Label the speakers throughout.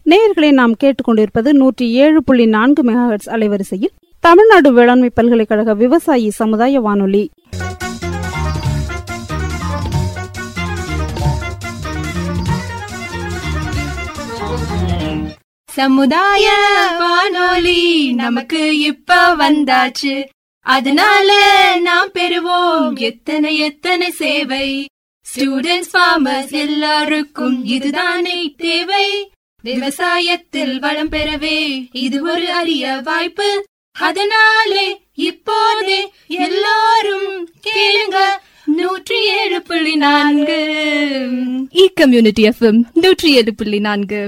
Speaker 1: நேயர்களை நாம் கேட்டுக்கொண்டிருப்பது நூற்றி ஏழு புள்ளி நான்கு மெகாஹெட்ஸ் அலைவரிசையில் தமிழ்நாடு வேளாண்மை பல்கலைக்கழக விவசாயி சமுதாய வானொலி
Speaker 2: சமுதாய வானொலி நமக்கு இப்ப வந்தாச்சு அதனால நாம் பெறுவோம் எத்தனை எத்தனை சேவை ஸ்டூடெண்ட்ஸ் ஃபார்மர்ஸ் எல்லாருக்கும் இதுதானே தேவை விவசாயத்தில் வளம் பெறவே இது ஒரு அரிய வாய்ப்பு அதனாலே இப்போதே எல்லாரும் கேளுங்க நூற்றி ஏழு புள்ளி நான்கு இ கம்யூனிட்டி எஃப்எம் நூற்றி ஏழு புள்ளி நான்கு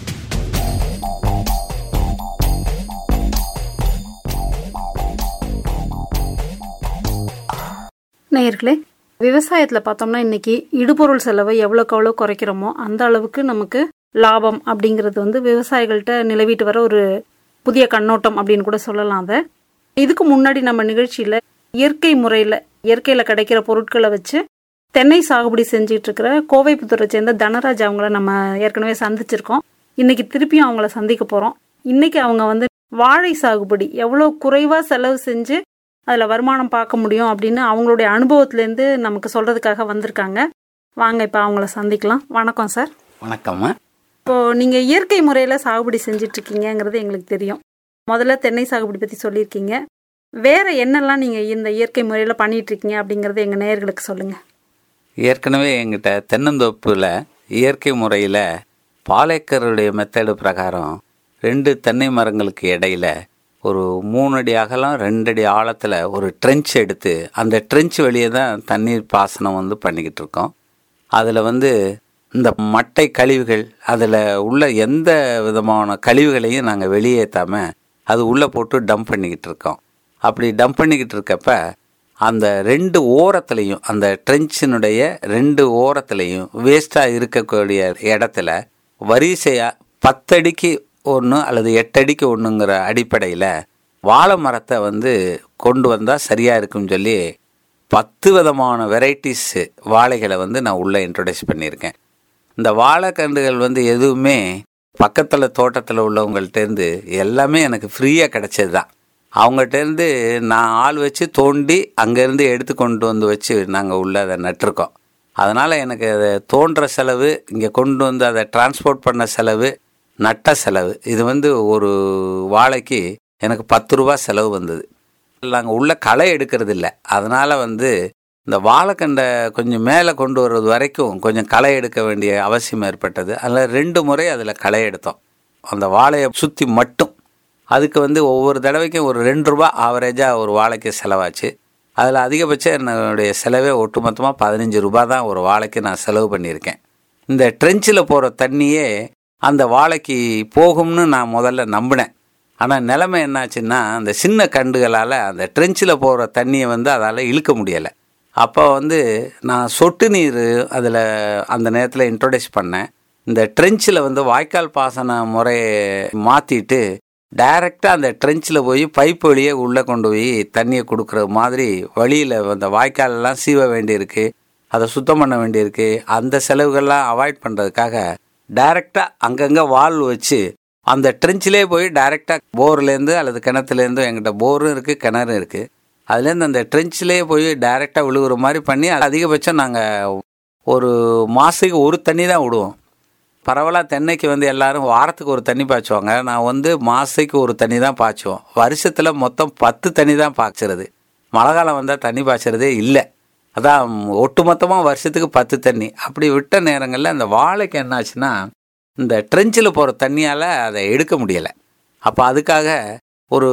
Speaker 1: நேயர்களே விவசாயத்தில் பார்த்தோம்னா இன்னைக்கு இடுபொருள் செலவை எவ்வளோக்கு எவ்வளோ குறைக்கிறோமோ அந்த அளவுக்கு நமக்கு லாபம் அப்படிங்கிறது வந்து விவசாயிகள்கிட்ட நிலவிட்டு வர ஒரு புதிய கண்ணோட்டம் அப்படின்னு கூட சொல்லலாம் அதை இதுக்கு முன்னாடி நம்ம நிகழ்ச்சியில் இயற்கை முறையில் இயற்கையில் கிடைக்கிற பொருட்களை வச்சு தென்னை சாகுபடி செஞ்சிட்டு இருக்கிற கோவைப்புத்தூரை சேர்ந்த தனராஜ் அவங்கள நம்ம ஏற்கனவே சந்திச்சிருக்கோம் இன்னைக்கு திருப்பியும் அவங்கள சந்திக்க போகிறோம் இன்னைக்கு அவங்க வந்து வாழை சாகுபடி எவ்வளோ குறைவாக செலவு செஞ்சு அதில் வருமானம் பார்க்க முடியும் அப்படின்னு அவங்களுடைய அனுபவத்துலேருந்து நமக்கு சொல்கிறதுக்காக வந்திருக்காங்க வாங்க இப்போ அவங்கள சந்திக்கலாம் வணக்கம் சார்
Speaker 3: வணக்கம்மா
Speaker 1: இப்போது நீங்கள் இயற்கை முறையில் சாகுபடி செஞ்சிட்ருக்கீங்கங்கிறது எங்களுக்கு தெரியும் முதல்ல தென்னை சாகுபடி பற்றி சொல்லியிருக்கீங்க வேறு என்னெல்லாம் நீங்கள் இந்த இயற்கை முறையில் பண்ணிகிட்ருக்கீங்க அப்படிங்கிறத எங்கள் நேயர்களுக்கு சொல்லுங்கள்
Speaker 3: ஏற்கனவே எங்கிட்ட தென்னந்தோப்பில் இயற்கை முறையில் பாலேக்கருடைய மெத்தடு பிரகாரம் ரெண்டு தென்னை மரங்களுக்கு இடையில ஒரு மூணு அடி அகலம் ரெண்டு அடி ஆழத்தில் ஒரு ட்ரென்ச் எடுத்து அந்த ட்ரென்ச் வழியே தான் தண்ணீர் பாசனம் வந்து பண்ணிக்கிட்டு இருக்கோம் அதில் வந்து இந்த மட்டை கழிவுகள் அதில் உள்ள எந்த விதமான கழிவுகளையும் நாங்கள் வெளியேற்றாமல் அது உள்ளே போட்டு டம்ப் பண்ணிக்கிட்டு இருக்கோம் அப்படி டம்ப் பண்ணிக்கிட்டு இருக்கப்ப அந்த ரெண்டு ஓரத்துலையும் அந்த ட்ரென்ச்சினுடைய ரெண்டு ஓரத்துலையும் வேஸ்ட்டாக இருக்கக்கூடிய இடத்துல வரிசையாக பத்தடிக்கு ஒன்று அல்லது எட்டடிக்கு ஒன்றுங்கிற அடிப்படையில் வாழை மரத்தை வந்து கொண்டு வந்தால் சரியாக இருக்கும்னு சொல்லி பத்து விதமான வெரைட்டிஸ் வாழைகளை வந்து நான் உள்ளே இன்ட்ரொடியூஸ் பண்ணியிருக்கேன் இந்த வாழைக்கன்றுகள் வந்து எதுவுமே பக்கத்தில் தோட்டத்தில் உள்ளவங்கள்ட்டேருந்து எல்லாமே எனக்கு ஃப்ரீயாக கிடைச்சது தான் அவங்ககிட்டேருந்து நான் ஆள் வச்சு தோண்டி அங்கேருந்து எடுத்து கொண்டு வந்து வச்சு நாங்கள் உள்ள அதை நட்டிருக்கோம் அதனால் எனக்கு அதை தோன்ற செலவு இங்கே கொண்டு வந்து அதை டிரான்ஸ்போர்ட் பண்ண செலவு நட்ட செலவு இது வந்து ஒரு வாழைக்கு எனக்கு பத்து ரூபா செலவு வந்தது நாங்கள் உள்ள களை எடுக்கிறது இல்லை அதனால் வந்து இந்த வாழைக்கண்டை கொஞ்சம் மேலே கொண்டு வர்றது வரைக்கும் கொஞ்சம் களை எடுக்க வேண்டிய அவசியம் ஏற்பட்டது அதில் ரெண்டு முறை அதில் களை எடுத்தோம் அந்த வாழையை சுற்றி மட்டும் அதுக்கு வந்து ஒவ்வொரு தடவைக்கும் ஒரு ரெண்டு ரூபா ஆவரேஜாக ஒரு வாழைக்கு செலவாச்சு அதில் அதிகபட்சம் என்னுடைய செலவே ஒட்டுமொத்தமாக பதினஞ்சு ரூபா தான் ஒரு வாழைக்கு நான் செலவு பண்ணியிருக்கேன் இந்த ட்ரென்ச்சில் போகிற தண்ணியே அந்த வாழைக்கு போகும்னு நான் முதல்ல நம்பினேன் ஆனால் நிலைமை என்னாச்சுன்னா அந்த சின்ன கண்டுகளால் அந்த ட்ரென்ச்சில் போகிற தண்ணியை வந்து அதால் இழுக்க முடியலை அப்போ வந்து நான் சொட்டு நீர் அதில் அந்த நேரத்தில் இன்ட்ரொடியூஸ் பண்ணேன் இந்த ட்ரென்ச்சில் வந்து வாய்க்கால் பாசன முறையை மாற்றிட்டு டைரெக்டாக அந்த ட்ரென்ச்சில் போய் பைப் வழியே உள்ளே கொண்டு போய் தண்ணியை கொடுக்குற மாதிரி வழியில் அந்த வாய்க்காலெல்லாம் சீவ வேண்டியிருக்கு அதை சுத்தம் பண்ண வேண்டியிருக்கு அந்த செலவுகள்லாம் அவாய்ட் பண்ணுறதுக்காக டைரெக்டாக அங்கங்கே வால் வச்சு அந்த ட்ரென்ச்சிலே போய் டைரெக்டாக போர்லேருந்து அல்லது கிணத்துலேருந்து எங்கிட்ட போரும் இருக்குது கிணறும் இருக்குது அதுலேருந்து அந்த ட்ரென்ச்சிலே போய் டைரெக்டாக விழுகுற மாதிரி பண்ணி அதிகபட்சம் நாங்கள் ஒரு மாதத்துக்கு ஒரு தண்ணி தான் விடுவோம் பரவலாக தென்னைக்கு வந்து எல்லாரும் வாரத்துக்கு ஒரு தண்ணி பாய்ச்சுவாங்க நான் வந்து மாதத்துக்கு ஒரு தண்ணி தான் பாய்ச்சுவோம் வருஷத்தில் மொத்தம் பத்து தண்ணி தான் பாய்ச்சுறது மழை காலம் வந்தால் தண்ணி பாய்ச்சறதே இல்லை அதான் ஒட்டுமொத்தமாக வருஷத்துக்கு பத்து தண்ணி அப்படி விட்ட நேரங்களில் அந்த வாழைக்கு என்னாச்சுன்னா இந்த ட்ரென்ச்சில் போகிற தண்ணியால் அதை எடுக்க முடியலை அப்போ அதுக்காக ஒரு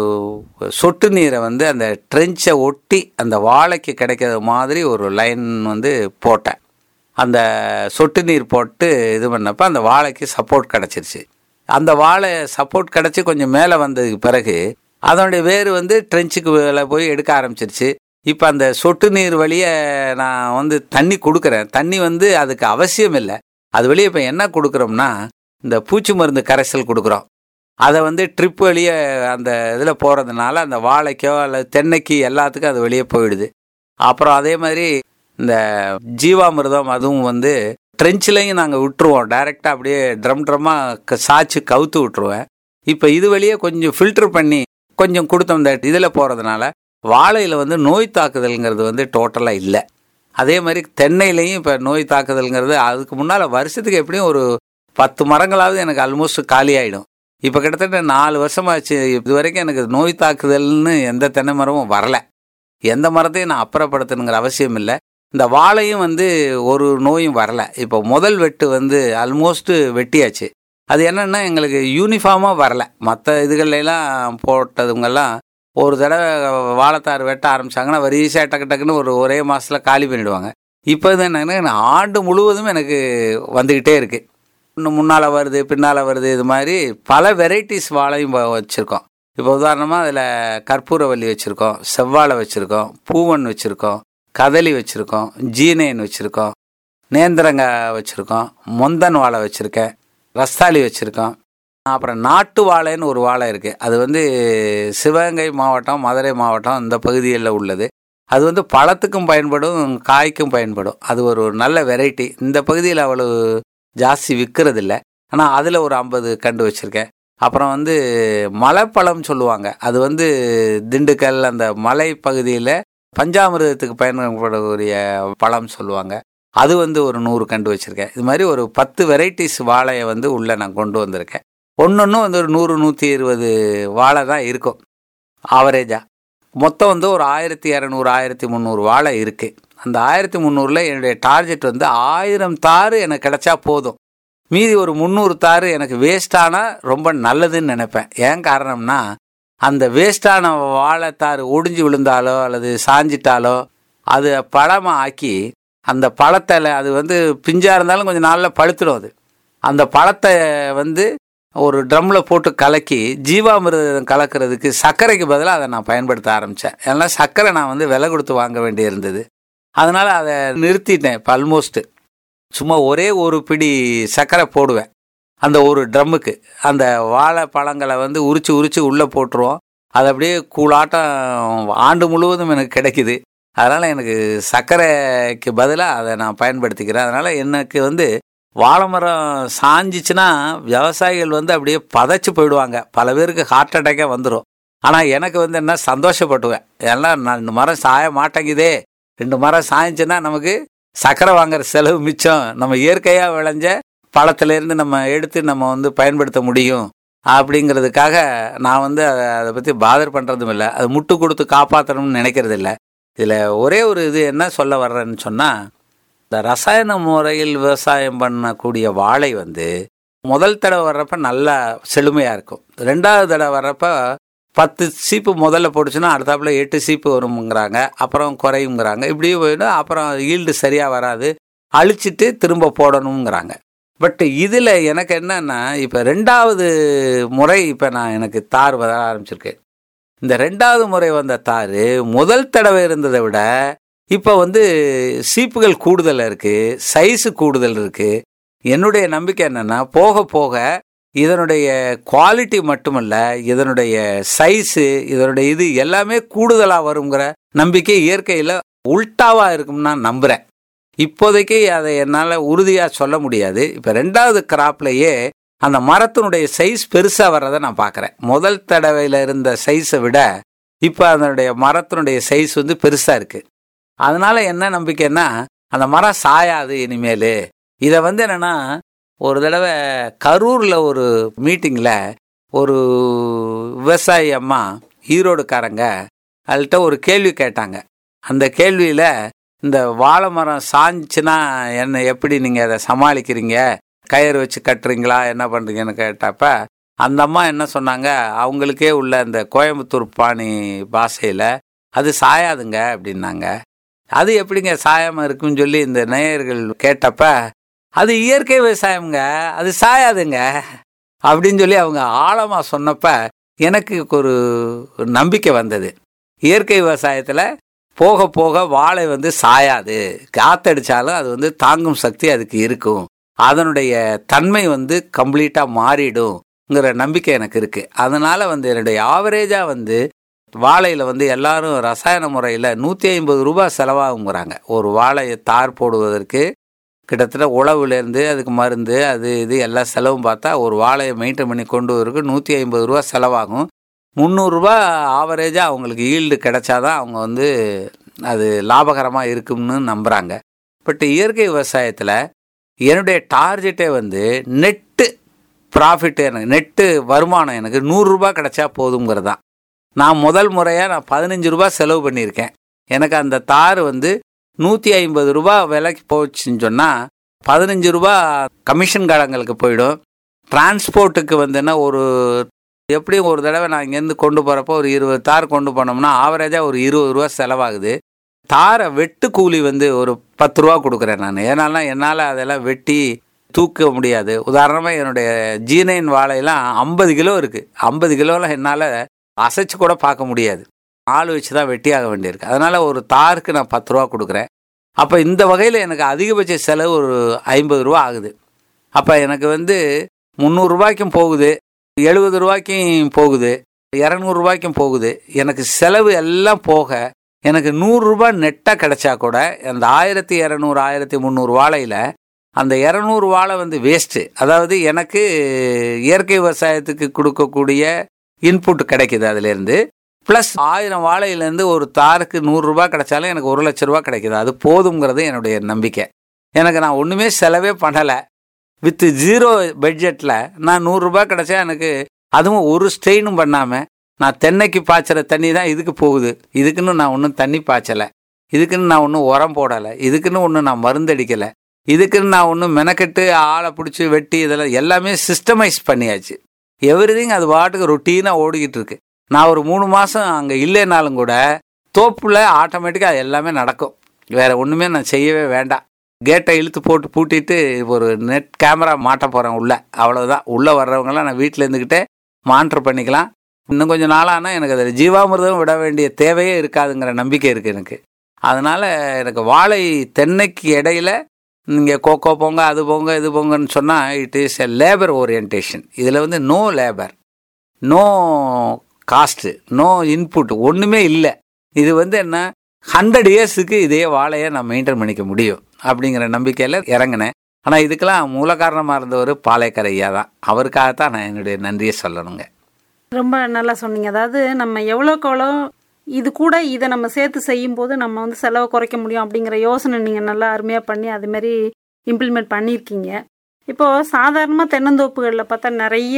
Speaker 3: சொட்டு நீரை வந்து அந்த ட்ரென்ச்சை ஒட்டி அந்த வாழைக்கு கிடைக்கிற மாதிரி ஒரு லைன் வந்து போட்டேன் அந்த சொட்டு நீர் போட்டு இது பண்ணப்போ அந்த வாழைக்கு சப்போர்ட் கிடச்சிருச்சு அந்த வாழை சப்போர்ட் கிடச்சி கொஞ்சம் மேலே வந்ததுக்கு பிறகு அதனுடைய வேர் வந்து ட்ரென்ச்சுக்கு மேலே போய் எடுக்க ஆரம்பிச்சிருச்சு இப்போ அந்த சொட்டு நீர் வழியே நான் வந்து தண்ணி கொடுக்குறேன் தண்ணி வந்து அதுக்கு அவசியம் இல்லை அது வெளியே இப்போ என்ன கொடுக்குறோம்னா இந்த பூச்சி மருந்து கரைசல் கொடுக்குறோம் அதை வந்து ட்ரிப் வழியே அந்த இதில் போகிறதுனால அந்த வாழைக்கோ அல்லது தென்னைக்கு எல்லாத்துக்கும் அது வெளியே போயிடுது அப்புறம் அதே மாதிரி இந்த ஜீவாமிர்தம் அதுவும் வந்து ட்ரெஞ்சிலையும் நாங்கள் விட்டுருவோம் டைரெக்டாக அப்படியே ட்ரம் ட்ரம்மாக சாய்ச்சி கவுத்து விட்டுருவேன் இப்போ இது வழியே கொஞ்சம் ஃபில்டர் பண்ணி கொஞ்சம் கொடுத்தோம் இந்த இதில் போகிறதுனால வாழையில் வந்து நோய் தாக்குதல்ங்கிறது வந்து டோட்டலாக இல்லை அதே மாதிரி தென்னையிலையும் இப்போ நோய் தாக்குதல்ங்கிறது அதுக்கு முன்னால் வருஷத்துக்கு எப்படியும் ஒரு பத்து மரங்களாவது எனக்கு ஆல்மோஸ்ட் காலி ஆகிடும் இப்போ கிட்டத்தட்ட நாலு வருஷமாச்சு இது வரைக்கும் எனக்கு நோய் தாக்குதல்னு எந்த தென்னை மரமும் வரல எந்த மரத்தையும் நான் அப்புறப்படுத்தணுங்கிற அவசியம் இல்லை இந்த வாழையும் வந்து ஒரு நோயும் வரல இப்போ முதல் வெட்டு வந்து ஆல்மோஸ்ட் வெட்டியாச்சு அது என்னன்னா எங்களுக்கு யூனிஃபார்மாக வரல மற்ற இதுகள்லாம் போட்டதுங்கெல்லாம் ஒரு தடவை வாழைத்தார் வெட்ட ஆரம்பிச்சாங்கன்னா வரிசையாக டக்கு டக்குன்னு ஒரு ஒரே மாதத்தில் காலி பண்ணிடுவாங்க இப்போ இது என்னன்னா ஆண்டு முழுவதும் எனக்கு வந்துக்கிட்டே இருக்கு இன்னும் முன்னால் வருது பின்னால் வருது இது மாதிரி பல வெரைட்டிஸ் வாழையும் வச்சுருக்கோம் இப்போ உதாரணமாக அதில் கற்பூரவல்லி வச்சுருக்கோம் செவ்வாழை வச்சுருக்கோம் பூவன் வச்சுருக்கோம் கதலி வச்சுருக்கோம் ஜீனேன் வச்சுருக்கோம் நேந்திரங்காய் வச்சுருக்கோம் மொந்தன் வாழை வச்சுருக்கேன் ரஸ்தாளி வச்சுருக்கோம் அப்புறம் நாட்டு வாழைன்னு ஒரு வாழை இருக்குது அது வந்து சிவகங்கை மாவட்டம் மதுரை மாவட்டம் இந்த பகுதிகளில் உள்ளது அது வந்து பழத்துக்கும் பயன்படும் காய்க்கும் பயன்படும் அது ஒரு நல்ல வெரைட்டி இந்த பகுதியில் அவ்வளவு ஜாஸ்தி விற்கிறது இல்லை ஆனால் அதில் ஒரு ஐம்பது கண்டு வச்சுருக்கேன் அப்புறம் வந்து மலைப்பழம் சொல்லுவாங்க அது வந்து திண்டுக்கல் அந்த மலை பகுதியில் பஞ்சாமிரதத்துக்கு பயன்படக்கூடிய பழம் சொல்லுவாங்க அது வந்து ஒரு நூறு கண்டு வச்சுருக்கேன் இது மாதிரி ஒரு பத்து வெரைட்டிஸ் வாழையை வந்து உள்ளே நான் கொண்டு வந்திருக்கேன் ஒன்றொன்றும் வந்து ஒரு நூறு நூற்றி இருபது வாழை தான் இருக்கும் ஆவரேஜாக மொத்தம் வந்து ஒரு ஆயிரத்தி இரநூறு ஆயிரத்தி முந்நூறு வாழை இருக்குது அந்த ஆயிரத்தி முந்நூறில் என்னுடைய டார்கெட் வந்து ஆயிரம் தாறு எனக்கு கிடைச்சா போதும் மீதி ஒரு முந்நூறு தாறு எனக்கு வேஸ்டானால் ரொம்ப நல்லதுன்னு நினைப்பேன் ஏன் காரணம்னா அந்த வேஸ்டான வாழைத்தாறு ஒடிஞ்சு விழுந்தாலோ அல்லது சாஞ்சிட்டாலோ அது பழமாக ஆக்கி அந்த பழத்தை அது வந்து பிஞ்சாக இருந்தாலும் கொஞ்சம் நாளில் பழுத்துடும் அது அந்த பழத்தை வந்து ஒரு ட்ரம்மில் போட்டு கலக்கி ஜீவாமிர்தம் கலக்கிறதுக்கு சர்க்கரைக்கு பதிலாக அதை நான் பயன்படுத்த ஆரம்பித்தேன் ஏன்னா சர்க்கரை நான் வந்து விலை கொடுத்து வாங்க வேண்டி இருந்தது அதனால் அதை நிறுத்திட்டேன் இப்போ ஆல்மோஸ்ட்டு சும்மா ஒரே ஒரு பிடி சர்க்கரை போடுவேன் அந்த ஒரு ட்ரம்முக்கு அந்த வாழை பழங்களை வந்து உரிச்சு உரிச்சு உள்ளே போட்டுருவோம் அது அப்படியே கூழாட்டம் ஆண்டு முழுவதும் எனக்கு கிடைக்குது அதனால் எனக்கு சர்க்கரைக்கு பதிலாக அதை நான் பயன்படுத்திக்கிறேன் அதனால் எனக்கு வந்து வாழை மரம் சாஞ்சிச்சுன்னா விவசாயிகள் வந்து அப்படியே பதைச்சு போயிடுவாங்க பல பேருக்கு ஹார்ட் அட்டாக்கே வந்துடும் ஆனால் எனக்கு வந்து என்ன சந்தோஷப்பட்டுவேன் எல்லாம் நான் இந்த மரம் சாய மாட்டேங்குதே ரெண்டு மரம் சாய்ஞ்சுன்னா நமக்கு சர்க்கரை வாங்குற செலவு மிச்சம் நம்ம இயற்கையாக விளைஞ்ச பழத்திலேருந்து நம்ம எடுத்து நம்ம வந்து பயன்படுத்த முடியும் அப்படிங்கிறதுக்காக நான் வந்து அதை அதை பற்றி பாதர் பண்ணுறதும் இல்லை அது முட்டு கொடுத்து காப்பாற்றணும்னு நினைக்கிறது இல்லை இதில் ஒரே ஒரு இது என்ன சொல்ல வர்றேன்னு சொன்னால் இந்த ரசாயன முறையில் விவசாயம் பண்ணக்கூடிய வாழை வந்து முதல் தடவை வர்றப்ப நல்லா செழுமையாக இருக்கும் ரெண்டாவது தடவை வர்றப்ப பத்து சீப்பு முதல்ல போட்டுச்சுன்னா அடுத்தாப்புல எட்டு சீப்பு வருங்கிறாங்க அப்புறம் குறையுங்கிறாங்க இப்படியே போயிடும் அப்புறம் ஈல்டு சரியாக வராது அழிச்சிட்டு திரும்ப போடணுங்கிறாங்க பட் இதில் எனக்கு என்னன்னா இப்போ ரெண்டாவது முறை இப்போ நான் எனக்கு தார் வர ஆரம்பிச்சிருக்கு இந்த ரெண்டாவது முறை வந்த தார் முதல் தடவை இருந்ததை விட இப்போ வந்து சீப்புகள் கூடுதல் இருக்குது சைஸு கூடுதல் இருக்குது என்னுடைய நம்பிக்கை என்னென்னா போக போக இதனுடைய குவாலிட்டி மட்டுமல்ல இதனுடைய சைஸு இதனுடைய இது எல்லாமே கூடுதலாக வருங்கிற நம்பிக்கை இயற்கையில் உல்ட்டாவாக இருக்கும்னு நான் நம்புகிறேன் இப்போதைக்கு அதை என்னால் உறுதியாக சொல்ல முடியாது இப்போ ரெண்டாவது கிராப்லேயே அந்த மரத்தினுடைய சைஸ் பெருசாக வர்றதை நான் பார்க்குறேன் முதல் தடவையில் இருந்த சைஸை விட இப்போ அதனுடைய மரத்தினுடைய சைஸ் வந்து பெருசாக இருக்குது அதனால என்ன நம்பிக்கைன்னா அந்த மரம் சாயாது இனிமேல் இதை வந்து என்னென்னா ஒரு தடவை கரூரில் ஒரு மீட்டிங்கில் ஒரு விவசாயி அம்மா ஈரோடுக்காரங்க அதுகிட்ட ஒரு கேள்வி கேட்டாங்க அந்த கேள்வியில் இந்த வாழை மரம் சாஞ்சுன்னா என்ன எப்படி நீங்கள் அதை சமாளிக்கிறீங்க கயிறு வச்சு கட்டுறீங்களா என்ன பண்ணுறீங்கன்னு கேட்டப்ப அந்த அம்மா என்ன சொன்னாங்க அவங்களுக்கே உள்ள இந்த கோயம்புத்தூர் பாணி பாஷையில் அது சாயாதுங்க அப்படின்னாங்க அது எப்படிங்க சாயாமல் இருக்குன்னு சொல்லி இந்த நேயர்கள் கேட்டப்ப அது இயற்கை விவசாயம்ங்க அது சாயாதுங்க அப்படின்னு சொல்லி அவங்க ஆழமாக சொன்னப்ப எனக்கு ஒரு நம்பிக்கை வந்தது இயற்கை விவசாயத்தில் போக போக வாழை வந்து சாயாது காத்தடிச்சாலும் அது வந்து தாங்கும் சக்தி அதுக்கு இருக்கும் அதனுடைய தன்மை வந்து கம்ப்ளீட்டாக மாறிடும்ங்கிற நம்பிக்கை எனக்கு இருக்குது அதனால் வந்து என்னுடைய ஆவரேஜாக வந்து வாழையில் வந்து எல்லாரும் ரசாயன முறையில் நூற்றி ஐம்பது ரூபாய் செலவாகுங்கிறாங்க ஒரு வாழையை தார் போடுவதற்கு கிட்டத்தட்ட உழவுலேருந்து அதுக்கு மருந்து அது இது எல்லா செலவும் பார்த்தா ஒரு வாழையை மெயின்டைன் பண்ணி கொண்டு வரதுக்கு நூற்றி ஐம்பது ரூபா செலவாகும் முந்நூறுரூவா ஆவரேஜாக அவங்களுக்கு ஈல்டு கிடைச்சாதான் அவங்க வந்து அது லாபகரமாக இருக்கும்னு நம்புகிறாங்க பட் இயற்கை விவசாயத்தில் என்னுடைய டார்கெட்டே வந்து நெட்டு ப்ராஃபிட் எனக்கு நெட்டு வருமானம் எனக்கு நூறுரூபா கிடைச்சா போதுங்கிறது தான் நான் முதல் முறையாக நான் பதினஞ்சு ரூபா செலவு பண்ணியிருக்கேன் எனக்கு அந்த தார் வந்து நூற்றி ஐம்பது ரூபா விலைக்கு போச்சுன்னு சொன்னால் பதினஞ்சு ரூபா கமிஷன் காலங்களுக்கு போயிடும் டிரான்ஸ்போர்ட்டுக்கு வந்துன்னா ஒரு எப்படியும் ஒரு தடவை நான் இங்கேருந்து கொண்டு போகிறப்போ ஒரு இருபது தார் கொண்டு போனோம்னா ஆவரேஜாக ஒரு இருபது ரூபா செலவாகுது தாரை வெட்டு கூலி வந்து ஒரு பத்து ரூபா கொடுக்குறேன் நான் ஏன்னால என்னால் அதெல்லாம் வெட்டி தூக்க முடியாது உதாரணமாக என்னுடைய ஜீனைன் வாழையெல்லாம் ஐம்பது கிலோ இருக்குது ஐம்பது கிலோலாம் என்னால் அசைச்சு கூட பார்க்க முடியாது ஆள் வச்சு தான் வெட்டியாக வேண்டியிருக்கு அதனால் ஒரு தாருக்கு நான் பத்து ரூபா கொடுக்குறேன் அப்போ இந்த வகையில் எனக்கு அதிகபட்ச செலவு ஒரு ஐம்பது ரூபா ஆகுது அப்போ எனக்கு வந்து முந்நூறுரூபாய்க்கும் போகுது எழுபது ரூபாய்க்கும் போகுது இரநூறுபாய்க்கும் போகுது எனக்கு செலவு எல்லாம் போக எனக்கு நூறுரூபா நெட்டாக கிடைச்சா கூட அந்த ஆயிரத்தி இரநூறு ஆயிரத்தி முந்நூறு வாழையில் அந்த இரநூறு வாழை வந்து வேஸ்ட்டு அதாவது எனக்கு இயற்கை விவசாயத்துக்கு கொடுக்கக்கூடிய இன்புட் கிடைக்குது அதுலேருந்து ப்ளஸ் ஆயிரம் வாழையிலேருந்து ஒரு தாருக்கு நூறுரூபா கிடைச்சாலும் எனக்கு ஒரு லட்ச ரூபா கிடைக்குது அது போதுங்கிறது என்னுடைய நம்பிக்கை எனக்கு நான் ஒன்றுமே செலவே பண்ணலை வித் ஜீரோ பட்ஜெட்டில் நான் நூறுரூபா கிடைச்சா எனக்கு அதுவும் ஒரு ஸ்ட்ரெயினும் பண்ணாமல் நான் தென்னைக்கு பாய்ச்சுற தண்ணி தான் இதுக்கு போகுது இதுக்குன்னு நான் ஒன்றும் தண்ணி பாய்ச்சலை இதுக்குன்னு நான் ஒன்றும் உரம் போடலை இதுக்குன்னு ஒன்றும் நான் மருந்தடிக்கலை இதுக்குன்னு நான் ஒன்றும் மெனக்கெட்டு ஆளை பிடிச்சி வெட்டி இதெல்லாம் எல்லாமே சிஸ்டமைஸ் பண்ணியாச்சு எவ்ரிதிங் அது பாட்டுக்கு ரொட்டீனாக ஓடிக்கிட்டு இருக்கு நான் ஒரு மூணு மாதம் அங்கே இல்லைனாலும் கூட தோப்பில் ஆட்டோமேட்டிக்காக எல்லாமே நடக்கும் வேற ஒன்றுமே நான் செய்யவே வேண்டாம் கேட்டை இழுத்து போட்டு பூட்டிட்டு ஒரு நெட் கேமரா மாட்ட போகிறேன் உள்ளே அவ்வளோதான் உள்ளே வர்றவங்களாம் நான் வீட்டில் இருந்துக்கிட்டே மானிட்டர் பண்ணிக்கலாம் இன்னும் கொஞ்சம் நாளானா எனக்கு அதில் ஜீவாமிர்தம் விட வேண்டிய தேவையே இருக்காதுங்கிற நம்பிக்கை இருக்குது எனக்கு அதனால் எனக்கு வாழை தென்னைக்கு இடையில நீங்கள் கோகோ போங்க அது போங்க இது போங்கன்னு சொன்னால் it is a labour orientation இதில் வந்து no labour no cost no input ஒன்றுமே இல்லை இது வந்து என்ன ஹண்ட்ரட் இயர்ஸுக்கு இதே வாழையை நான் மெயின்டைன் பண்ணிக்க முடியும் அப்படிங்கிற நம்பிக்கையில் இறங்கினேன் ஆனால் இதுக்கெல்லாம் மூல காரணமாக இருந்தவர் பாளையக்கரை ஐயா தான் அவருக்காகத்தான் நான் என்னுடைய நன்றியை சொல்லணுங்க
Speaker 1: ரொம்ப நல்லா சொன்னீங்க அதாவது நம்ம எவ்வளோக்கு எவ்வளோ இது கூட இதை நம்ம சேர்த்து செய்யும்போது நம்ம வந்து செலவை குறைக்க முடியும் அப்படிங்கிற யோசனை நீங்கள் நல்லா அருமையாக பண்ணி அதுமாரி இம்ப்ளிமெண்ட் பண்ணியிருக்கீங்க இப்போது சாதாரணமாக தென்னந்தோப்புகளில் பார்த்தா நிறைய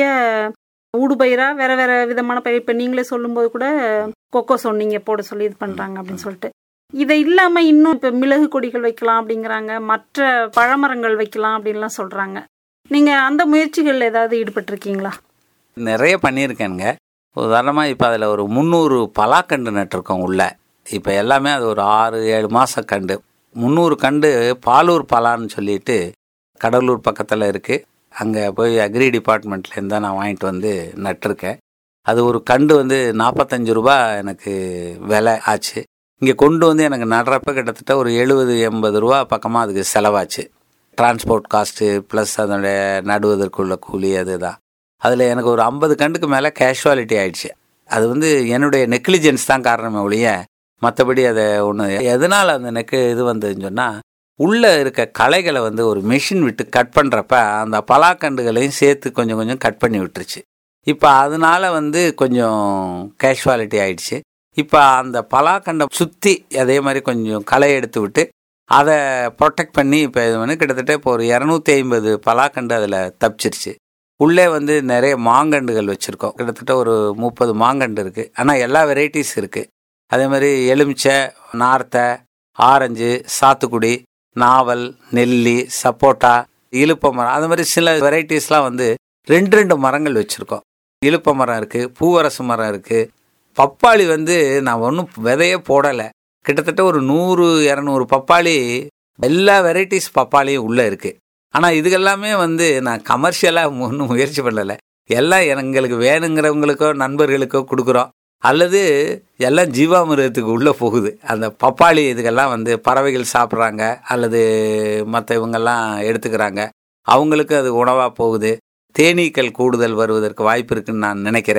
Speaker 1: ஊடுபயிராக வேற வேற விதமான பயிர் இப்போ நீங்களே சொல்லும்போது கூட கொக்கோ சொன்னீங்க போட சொல்லி இது பண்ணுறாங்க அப்படின்னு சொல்லிட்டு இதை இல்லாமல் இன்னும் இப்போ மிளகு கொடிகள் வைக்கலாம் அப்படிங்கிறாங்க மற்ற பழமரங்கள் வைக்கலாம் அப்படின்லாம் சொல்கிறாங்க நீங்கள் அந்த முயற்சிகளில் ஏதாவது ஈடுபட்டிருக்கீங்களா
Speaker 3: நிறைய பண்ணியிருக்கேனுங்க உதாரணமாக இப்போ அதில் ஒரு முந்நூறு பலாக்கண்டு நட்டிருக்கோம் உள்ள இப்போ எல்லாமே அது ஒரு ஆறு ஏழு மாத கண்டு முந்நூறு கண்டு பாலூர் பலான்னு சொல்லிட்டு கடலூர் பக்கத்தில் இருக்குது அங்கே போய் அக்ரி டிபார்ட்மெண்ட்லேருந்து தான் நான் வாங்கிட்டு வந்து நட்டிருக்கேன் அது ஒரு கண்டு வந்து நாற்பத்தஞ்சு ரூபா எனக்கு விலை ஆச்சு இங்கே கொண்டு வந்து எனக்கு நடுறப்ப கிட்டத்தட்ட ஒரு எழுபது எண்பது ரூபா பக்கமாக அதுக்கு செலவாச்சு டிரான்ஸ்போர்ட் காஸ்ட்டு ப்ளஸ் அதனுடைய நடுவதற்குள்ள கூலி அதுதான் அதில் எனக்கு ஒரு ஐம்பது கண்டுக்கு மேலே கேஷுவாலிட்டி ஆயிடுச்சு அது வந்து என்னுடைய நெக்லிஜென்ஸ் தான் காரணமே ஒழிய மற்றபடி அதை ஒன்று எதனால் அந்த நெக்கு இது வந்ததுன்னு சொன்னால் உள்ளே இருக்க களைகளை வந்து ஒரு மிஷின் விட்டு கட் பண்ணுறப்ப அந்த பலாக்கண்டுகளையும் சேர்த்து கொஞ்சம் கொஞ்சம் கட் பண்ணி விட்டுருச்சு இப்போ அதனால வந்து கொஞ்சம் கேஷுவாலிட்டி ஆயிடுச்சு இப்போ அந்த பலாக்கண்டை சுற்றி அதே மாதிரி கொஞ்சம் களை எடுத்து விட்டு அதை ப்ரொடெக்ட் பண்ணி இப்போ இது வந்து கிட்டத்தட்ட இப்போ ஒரு இரநூத்தி ஐம்பது பலாக்கண்டு அதில் தப்பிச்சிருச்சு உள்ளே வந்து நிறைய மாங்கண்டுகள் வச்சுருக்கோம் கிட்டத்தட்ட ஒரு முப்பது மாங்கண்டு இருக்குது ஆனால் எல்லா வெரைட்டிஸ் இருக்குது அதே மாதிரி எலுமிச்சை நார்த்தை ஆரஞ்சு சாத்துக்குடி நாவல் நெல்லி சப்போட்டா இலுப்ப மரம் அது மாதிரி சில வெரைட்டிஸ்லாம் வந்து ரெண்டு ரெண்டு மரங்கள் வச்சுருக்கோம் இலுப்ப மரம் இருக்குது பூவரசு மரம் இருக்குது பப்பாளி வந்து நான் ஒன்றும் விதையே போடலை கிட்டத்தட்ட ஒரு நூறு இரநூறு பப்பாளி எல்லா வெரைட்டிஸ் பப்பாளியும் உள்ளே இருக்குது ஆனால் இதுக்கெல்லாமே வந்து நான் கமர்ஷியலாக ஒன்றும் முயற்சி பண்ணலை எல்லாம் எங்களுக்கு வேணுங்கிறவங்களுக்கோ நண்பர்களுக்கோ கொடுக்குறோம் அல்லது எல்லாம் ஜீவாமிரதத்துக்கு உள்ளே போகுது அந்த பப்பாளி இதுக்கெல்லாம் வந்து பறவைகள் சாப்பிட்றாங்க அல்லது மற்ற இவங்கெல்லாம் எடுத்துக்கிறாங்க அவங்களுக்கு அது உணவாக போகுது தேனீக்கள் கூடுதல் வருவதற்கு வாய்ப்பு இருக்குன்னு நான் நினைக்கிறேன்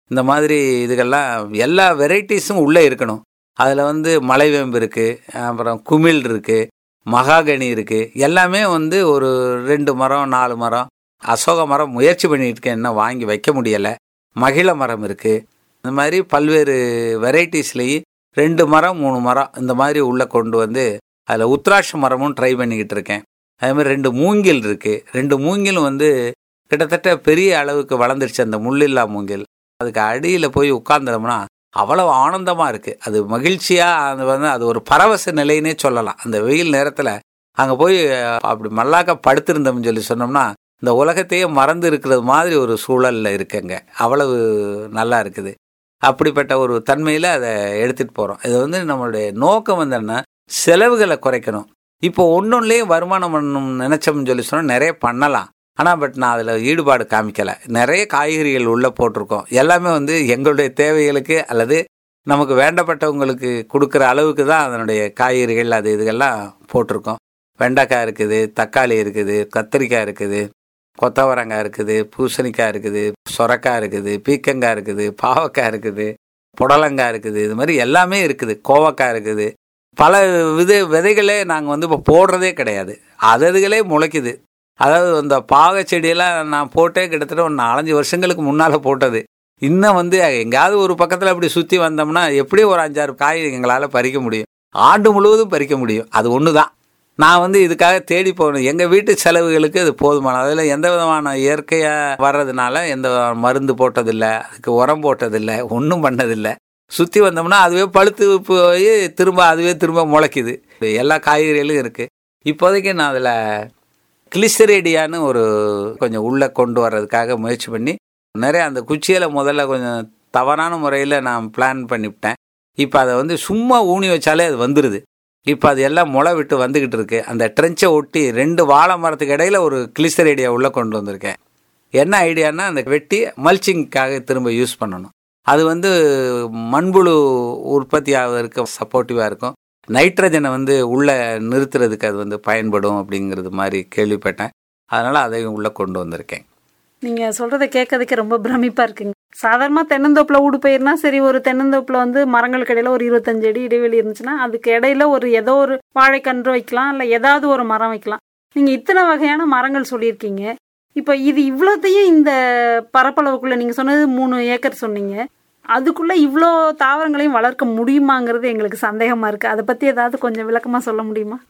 Speaker 3: இந்த மாதிரி இதுகெல்லாம் எல்லா வெரைட்டிஸும் உள்ளே இருக்கணும் அதில் வந்து மலைவேம்பு இருக்குது அப்புறம் குமிழ் இருக்குது மகாகனி இருக்குது எல்லாமே வந்து ஒரு ரெண்டு மரம் நாலு மரம் அசோக மரம் முயற்சி பண்ணிட்டு இருக்கேன் இன்னும் வாங்கி வைக்க முடியலை மகிழ மரம் இருக்குது இந்த மாதிரி பல்வேறு வெரைட்டிஸ்லேயும் ரெண்டு மரம் மூணு மரம் இந்த மாதிரி உள்ளே கொண்டு வந்து அதில் உத்ராட்ச மரமும் ட்ரை பண்ணிக்கிட்டு இருக்கேன் அதே மாதிரி ரெண்டு மூங்கில் இருக்குது ரெண்டு மூங்கிலும் வந்து கிட்டத்தட்ட பெரிய அளவுக்கு வளர்ந்துருச்சு அந்த முள்ளில்லா மூங்கில் அதுக்கு அடியில் போய் உட்கார்ந்தோம்னா அவ்வளவு ஆனந்தமாக இருக்குது அது மகிழ்ச்சியாக அது வந்து அது ஒரு பரவச நிலைன்னே சொல்லலாம் அந்த வெயில் நேரத்தில் அங்கே போய் அப்படி மல்லாக்க படுத்திருந்தோம்னு சொல்லி சொன்னோம்னா இந்த உலகத்தையே மறந்து இருக்கிறது மாதிரி ஒரு சூழலில் இருக்குங்க அவ்வளவு நல்லா இருக்குது அப்படிப்பட்ட ஒரு தன்மையில் அதை எடுத்துகிட்டு போகிறோம் இது வந்து நம்மளுடைய நோக்கம் வந்து என்ன செலவுகளை குறைக்கணும் இப்போ ஒன்றுலேயே வருமானம் பண்ணணும்னு நினச்சோம்னு சொல்லி சொன்னால் நிறைய பண்ணலாம் ஆனால் பட் நான் அதில் ஈடுபாடு காமிக்கலை நிறைய காய்கறிகள் உள்ளே போட்டிருக்கோம் எல்லாமே வந்து எங்களுடைய தேவைகளுக்கு அல்லது நமக்கு வேண்டப்பட்டவங்களுக்கு கொடுக்குற அளவுக்கு தான் அதனுடைய காய்கறிகள் அது இதுகெல்லாம் போட்டிருக்கோம் வெண்டைக்காய் இருக்குது தக்காளி இருக்குது கத்திரிக்காய் இருக்குது கொத்தவரங்காய் இருக்குது பூசணிக்காய் இருக்குது சொரக்காய் இருக்குது பீக்கங்காய் இருக்குது பாவக்காய் இருக்குது புடலங்காய் இருக்குது இது மாதிரி எல்லாமே இருக்குது கோவக்காய் இருக்குது பல வித விதைகளே நாங்கள் வந்து இப்போ போடுறதே கிடையாது அததுகளே முளைக்குது அதாவது அந்த பாக செடியெல்லாம் நான் போட்டே கிட்டத்தட்ட ஒரு நாலஞ்சு வருஷங்களுக்கு முன்னால் போட்டது இன்னும் வந்து எங்கேயாவது ஒரு பக்கத்தில் அப்படி சுற்றி வந்தோம்னா எப்படியும் ஒரு அஞ்சாறு காய் எங்களால் பறிக்க முடியும் ஆண்டு முழுவதும் பறிக்க முடியும் அது ஒன்று தான் நான் வந்து இதுக்காக தேடி போகணும் எங்கள் வீட்டு செலவுகளுக்கு அது போதுமான அதில் எந்த விதமான இயற்கையாக வர்றதுனால எந்த மருந்து போட்டதில்லை அதுக்கு உரம் போட்டதில்லை ஒன்றும் பண்ணதில்லை சுற்றி வந்தோம்னா அதுவே பழுத்து போய் திரும்ப அதுவே திரும்ப முளைக்குது எல்லா காய்கறிகளும் இருக்குது இப்போதைக்கு நான் அதில் கிளிசரேடியான்னு ஒரு கொஞ்சம் உள்ளே கொண்டு வர்றதுக்காக முயற்சி பண்ணி நிறைய அந்த குச்சியில் முதல்ல கொஞ்சம் தவறான முறையில் நான் பிளான் பண்ணிவிட்டேன் இப்போ அதை வந்து சும்மா ஊனி வச்சாலே அது வந்துடுது இப்போ அது எல்லாம் முளை விட்டு வந்துக்கிட்டு இருக்கு அந்த ட்ரென்ச்சை ஒட்டி ரெண்டு வாழை மரத்துக்கு இடையில ஒரு கிளிசரேடியா உள்ளே கொண்டு வந்திருக்கேன் என்ன ஐடியானா அந்த வெட்டி மல்ச்சிங்க்காக திரும்ப யூஸ் பண்ணணும் அது வந்து மண்புழு உற்பத்தி ஆவதற்கு சப்போர்ட்டிவாக இருக்கும் நைட்ரஜனை வந்து உள்ளே நிறுத்துறதுக்கு அது வந்து பயன்படும் அப்படிங்கிறது மாதிரி கேள்விப்பட்டேன் அதனால் அதையும் உள்ளே கொண்டு வந்திருக்கேன்
Speaker 1: நீங்கள் சொல்கிறத கேட்கறதுக்கு ரொம்ப பிரமிப்பாக இருக்குங்க சாதாரணமாக தென்னந்தோப்பில் ஊடு பயிர்னா சரி ஒரு தென்னந்தோப்பில் வந்து மரங்களுக்கு இடையில ஒரு இருபத்தஞ்சு அடி இடைவெளி இருந்துச்சுன்னா அதுக்கு இடையில ஒரு ஏதோ ஒரு வாழைக்கன்று வைக்கலாம் இல்லை ஏதாவது ஒரு மரம் வைக்கலாம் நீங்கள் இத்தனை வகையான மரங்கள் சொல்லியிருக்கீங்க இப்போ இது இவ்வளோத்தையும் இந்த பரப்பளவுக்குள்ளே நீங்கள் சொன்னது மூணு ஏக்கர் சொன்னீங்க அதுக்குள்ளே இவ்வளோ தாவரங்களையும் வளர்க்க முடியுமாங்கிறது எங்களுக்கு சந்தேகமாக இருக்குது அதை பற்றி ஏதாவது கொஞ்சம் விளக்கமாக சொல்ல முடியுமா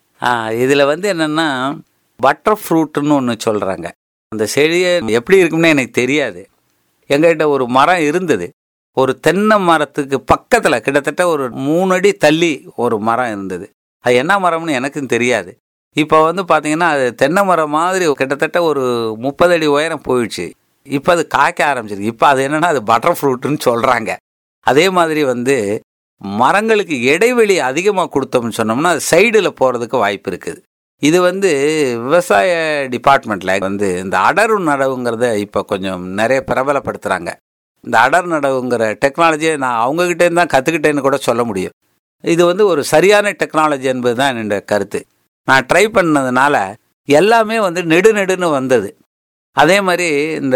Speaker 3: இதில் வந்து என்னென்னா பட்டர் ஃப்ரூட்டுன்னு ஒன்று சொல்கிறாங்க அந்த செடியை எப்படி இருக்கும்னு எனக்கு தெரியாது எங்ககிட்ட ஒரு மரம் இருந்தது ஒரு தென்னை மரத்துக்கு பக்கத்தில் கிட்டத்தட்ட ஒரு மூணு அடி தள்ளி ஒரு மரம் இருந்தது அது என்ன மரம்னு எனக்கும் தெரியாது இப்போ வந்து பார்த்தீங்கன்னா அது தென்னை மரம் மாதிரி கிட்டத்தட்ட ஒரு முப்பது அடி உயரம் போயிடுச்சு இப்போ அது காய்க்க ஆரம்பிச்சிருக்கு இப்போ அது என்னன்னா அது பட்டர் ஃப்ரூட்டுன்னு சொல்கிறாங்க அதே மாதிரி வந்து மரங்களுக்கு இடைவெளி அதிகமாக கொடுத்தோம்னு சொன்னோம்னா அது சைடில் போகிறதுக்கு வாய்ப்பு இருக்குது இது வந்து விவசாய டிபார்ட்மெண்ட்டில் வந்து இந்த அடர் நடவுங்கிறத இப்போ கொஞ்சம் நிறைய பிரபலப்படுத்துகிறாங்க இந்த அடர் நடவுங்கிற டெக்னாலஜியை நான் அவங்ககிட்டேருந்து தான் கற்றுக்கிட்டேன்னு கூட சொல்ல முடியும் இது வந்து ஒரு சரியான டெக்னாலஜி என்பது தான் என்னோட கருத்து நான் ட்ரை பண்ணதுனால எல்லாமே வந்து நெடு நெடுன்னு வந்தது அதே மாதிரி இந்த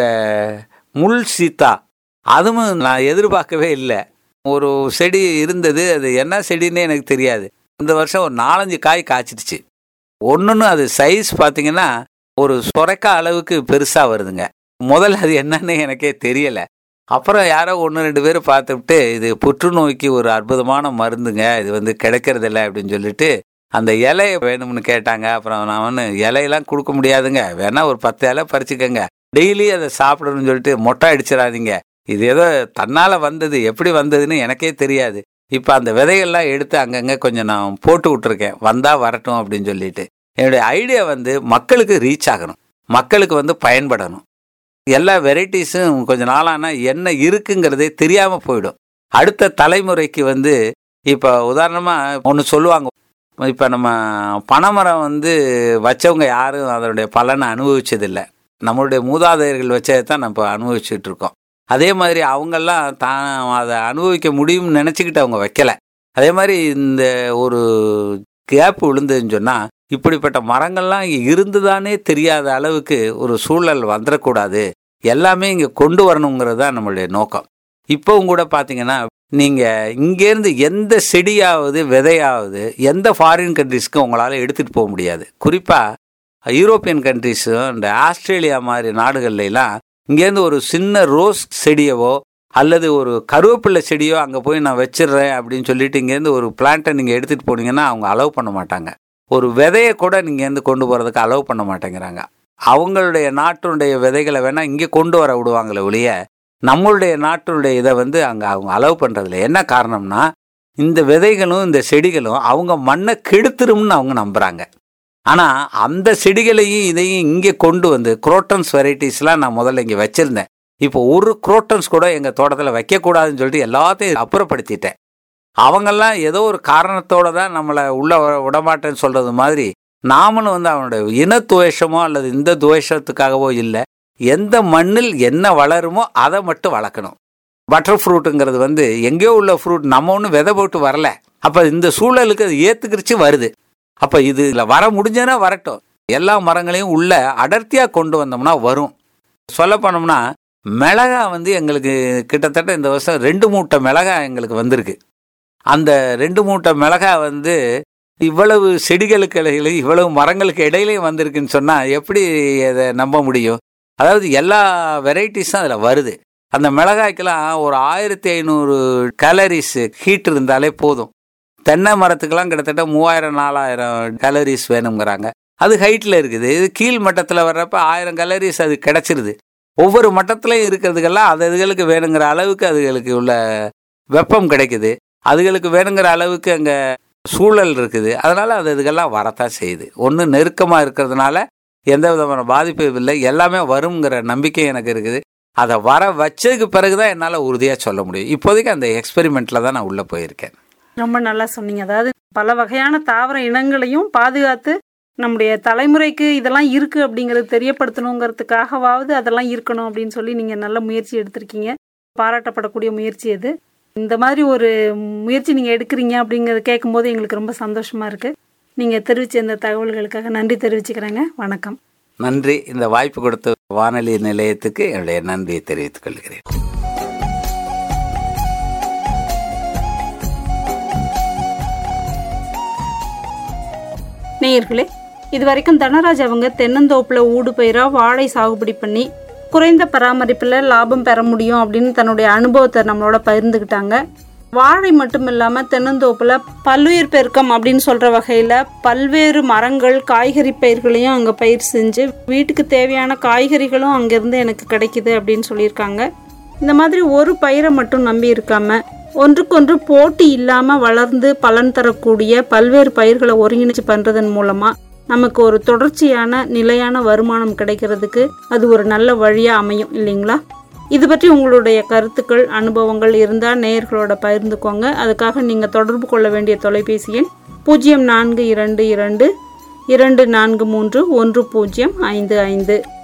Speaker 3: முள் சீத்தா அதுவும் நான் எதிர்பார்க்கவே இல்லை ஒரு செடி இருந்தது அது என்ன செடின்னே எனக்கு தெரியாது இந்த வருஷம் ஒரு நாலஞ்சு காய் காய்ச்சிடுச்சு ஒன்றுன்னு அது சைஸ் பார்த்தீங்கன்னா ஒரு சொரைக்கா அளவுக்கு பெருசாக வருதுங்க முதல்ல அது என்னன்னு எனக்கே தெரியலை அப்புறம் யாரோ ஒன்று ரெண்டு பேர் பார்த்துவிட்டு இது புற்றுநோய்க்கு ஒரு அற்புதமான மருந்துங்க இது வந்து கிடைக்கிறதில்ல அப்படின்னு சொல்லிட்டு அந்த இலையை வேணும்னு கேட்டாங்க அப்புறம் நான் ஒன்று இலையெல்லாம் கொடுக்க முடியாதுங்க வேணா ஒரு பத்து இலை பறிச்சுக்கோங்க டெய்லி அதை சாப்பிடணும்னு சொல்லிட்டு மொட்டை அடிச்சிடாதீங்க இது ஏதோ தன்னால் வந்தது எப்படி வந்ததுன்னு எனக்கே தெரியாது இப்போ அந்த விதைகள்லாம் எடுத்து அங்கங்கே கொஞ்சம் நான் போட்டு விட்ருக்கேன் வந்தால் வரட்டும் அப்படின்னு சொல்லிட்டு என்னுடைய ஐடியா வந்து மக்களுக்கு ரீச் ஆகணும் மக்களுக்கு வந்து பயன்படணும் எல்லா வெரைட்டிஸும் கொஞ்ச நாளானா என்ன இருக்குங்கிறதே தெரியாமல் போயிடும் அடுத்த தலைமுறைக்கு வந்து இப்போ உதாரணமாக ஒன்று சொல்லுவாங்க இப்போ நம்ம பனைமரம் வந்து வச்சவங்க யாரும் அதனுடைய பலனை அனுபவிச்சதில்லை நம்மளுடைய மூதாதையர்கள் வச்சதை தான் நம்ம அனுபவிச்சுட்டு இருக்கோம் அதே மாதிரி அவங்கெல்லாம் தான் அதை அனுபவிக்க முடியும்னு நினச்சிக்கிட்டு அவங்க வைக்கல அதே மாதிரி இந்த ஒரு கேப் விழுந்துன்னு சொன்னால் இப்படிப்பட்ட மரங்கள்லாம் இங்கே இருந்துதானே தெரியாத அளவுக்கு ஒரு சூழல் வந்துடக்கூடாது எல்லாமே இங்கே கொண்டு வரணுங்கிறது தான் நம்மளுடைய நோக்கம் இப்போவும் கூட பார்த்தீங்கன்னா நீங்கள் இங்கேருந்து எந்த செடியாவது விதையாவது எந்த ஃபாரின் கண்ட்ரிஸ்க்கும் உங்களால் எடுத்துகிட்டு போக முடியாது குறிப்பாக யூரோப்பியன் கண்ட்ரிஸும் இந்த ஆஸ்திரேலியா மாதிரி நாடுகள்லாம் இங்கேருந்து ஒரு சின்ன ரோஸ் செடியவோ அல்லது ஒரு கருவேப்பிள்ளை செடியோ அங்கே போய் நான் வச்சிடுறேன் அப்படின்னு சொல்லிட்டு இங்கேருந்து ஒரு பிளான்ட்டை நீங்கள் எடுத்துகிட்டு போனீங்கன்னா அவங்க அலோவ் பண்ண மாட்டாங்க ஒரு விதையை கூட நீங்கள் இருந்து கொண்டு போகிறதுக்கு அலோவ் பண்ண மாட்டேங்கிறாங்க அவங்களுடைய நாட்டினுடைய விதைகளை வேணால் இங்கே கொண்டு வர விடுவாங்களே ஒழிய நம்மளுடைய நாட்டினுடைய இதை வந்து அங்கே அவங்க அலோவ் பண்ணுறதில்ல என்ன காரணம்னா இந்த விதைகளும் இந்த செடிகளும் அவங்க மண்ணை கெடுத்துரும்னு அவங்க நம்புகிறாங்க ஆனால் அந்த செடிகளையும் இதையும் இங்கே கொண்டு வந்து குரோட்டன்ஸ் வெரைட்டிஸ்லாம் நான் முதல்ல இங்கே வச்சுருந்தேன் இப்போ ஒரு குரோட்டன்ஸ் கூட எங்கள் தோட்டத்தில் வைக்கக்கூடாதுன்னு சொல்லிட்டு எல்லாத்தையும் அப்புறப்படுத்திட்டேன் அவங்கெல்லாம் ஏதோ ஒரு காரணத்தோட தான் நம்மளை உள்ள வர- விடமாட்டேன்னு சொல்கிறது மாதிரி நாமளும் வந்து அவனுடைய இனத்துவேஷமோ அல்லது இந்த துவேஷத்துக்காகவோ இல்லை எந்த மண்ணில் என்ன வளருமோ அதை மட்டும் வளர்க்கணும் பட்டர் ஃப்ரூட்டுங்கிறது வந்து எங்கேயோ உள்ள ஃப்ரூட் நம்ம ஒன்றும் விதை போட்டு வரல அப்போ இந்த சூழலுக்கு அது ஏற்றுக்கிறிச்சு வருது அப்போ இது இதில் வர முடிஞ்சதுன்னா வரட்டும் எல்லா மரங்களையும் உள்ள அடர்த்தியாக கொண்டு வந்தோம்னா வரும் சொல்ல போனோம்னா மிளகா வந்து எங்களுக்கு கிட்டத்தட்ட இந்த வருஷம் ரெண்டு மூட்டை மிளகா எங்களுக்கு வந்திருக்கு அந்த ரெண்டு மூட்டை மிளகா வந்து இவ்வளவு செடிகளுக்கு இடையில இவ்வளவு மரங்களுக்கு இடையிலையும் வந்திருக்குன்னு சொன்னால் எப்படி அதை நம்ப முடியும் அதாவது எல்லா வெரைட்டிஸும் அதில் வருது அந்த மிளகாய்க்கெல்லாம் ஒரு ஆயிரத்தி ஐநூறு கேலரிஸ் ஹீட் இருந்தாலே போதும் தென்னை மரத்துக்கெல்லாம் கிட்டத்தட்ட மூவாயிரம் நாலாயிரம் கேலரிஸ் வேணுங்கிறாங்க அது ஹைட்டில் இருக்குது இது கீழ் மட்டத்தில் வர்றப்ப ஆயிரம் கேலரிஸ் அது கிடச்சிருது ஒவ்வொரு மட்டத்துலையும் இருக்கிறதுக்கெல்லாம் அது அதுகளுக்கு வேணுங்கிற அளவுக்கு அதுகளுக்கு உள்ள வெப்பம் கிடைக்குது அதுகளுக்கு வேணுங்கிற அளவுக்கு அங்கே சூழல் இருக்குது அதனால் அது இதுக்கெல்லாம் வரத்தான் செய்யுது ஒன்று நெருக்கமாக இருக்கிறதுனால எந்த விதமான பாதிப்பும் இல்லை எல்லாமே வருங்கிற நம்பிக்கை எனக்கு இருக்குது அதை வர வச்சதுக்கு பிறகு தான் என்னால் உறுதியாக சொல்ல முடியும் இப்போதைக்கு அந்த எக்ஸ்பெரிமெண்ட்டில் தான் நான் உள்ளே போயிருக்கேன்
Speaker 1: ரொம்ப நல்லா சொன்னீங்க அதாவது பல வகையான தாவர இனங்களையும் பாதுகாத்து நம்முடைய தலைமுறைக்கு இதெல்லாம் இருக்கு அப்படிங்கறது தெரியப்படுத்தணுங்கிறதுக்காகவாவது அதெல்லாம் இருக்கணும் அப்படின்னு சொல்லி நீங்க நல்ல முயற்சி எடுத்திருக்கீங்க பாராட்டப்படக்கூடிய முயற்சி அது இந்த மாதிரி ஒரு முயற்சி நீங்க எடுக்கிறீங்க அப்படிங்கறத கேட்கும்போது எங்களுக்கு ரொம்ப சந்தோஷமா இருக்கு நீங்க தெரிவிச்ச இந்த தகவல்களுக்காக நன்றி தெரிவிச்சுக்கிறேங்க வணக்கம்
Speaker 3: நன்றி இந்த வாய்ப்பு கொடுத்த வானொலி நிலையத்துக்கு என்னுடைய நன்றியை தெரிவித்துக் கொள்கிறேன்
Speaker 1: நேயர்களே இது வரைக்கும் தனராஜ் அவங்க தென்னந்தோப்புல ஊடு பயிரா வாழை சாகுபடி பண்ணி குறைந்த பராமரிப்புல லாபம் பெற முடியும் அப்படின்னு தன்னுடைய அனுபவத்தை நம்மளோட பகிர்ந்துக்கிட்டாங்க வாழை மட்டும் இல்லாம தென்னந்தோப்புல பல்லுயிர் பெருக்கம் அப்படின்னு சொல்ற வகையில பல்வேறு மரங்கள் காய்கறி பயிர்களையும் அங்க பயிர் செஞ்சு வீட்டுக்கு தேவையான காய்கறிகளும் அங்கிருந்து எனக்கு கிடைக்குது அப்படின்னு சொல்லியிருக்காங்க இந்த மாதிரி ஒரு பயிரை மட்டும் நம்பி இருக்காம ஒன்றுக்கொன்று போட்டி இல்லாம வளர்ந்து பலன் தரக்கூடிய பல்வேறு பயிர்களை ஒருங்கிணைச்சு பண்றதன் மூலமா நமக்கு ஒரு தொடர்ச்சியான நிலையான வருமானம் கிடைக்கிறதுக்கு அது ஒரு நல்ல வழியா அமையும் இல்லைங்களா இது பற்றி உங்களுடைய கருத்துக்கள் அனுபவங்கள் இருந்தால் நேயர்களோட பகிர்ந்துக்கோங்க அதுக்காக நீங்கள் தொடர்பு கொள்ள வேண்டிய தொலைபேசி எண் பூஜ்ஜியம் நான்கு இரண்டு இரண்டு இரண்டு நான்கு மூன்று ஒன்று பூஜ்ஜியம் ஐந்து ஐந்து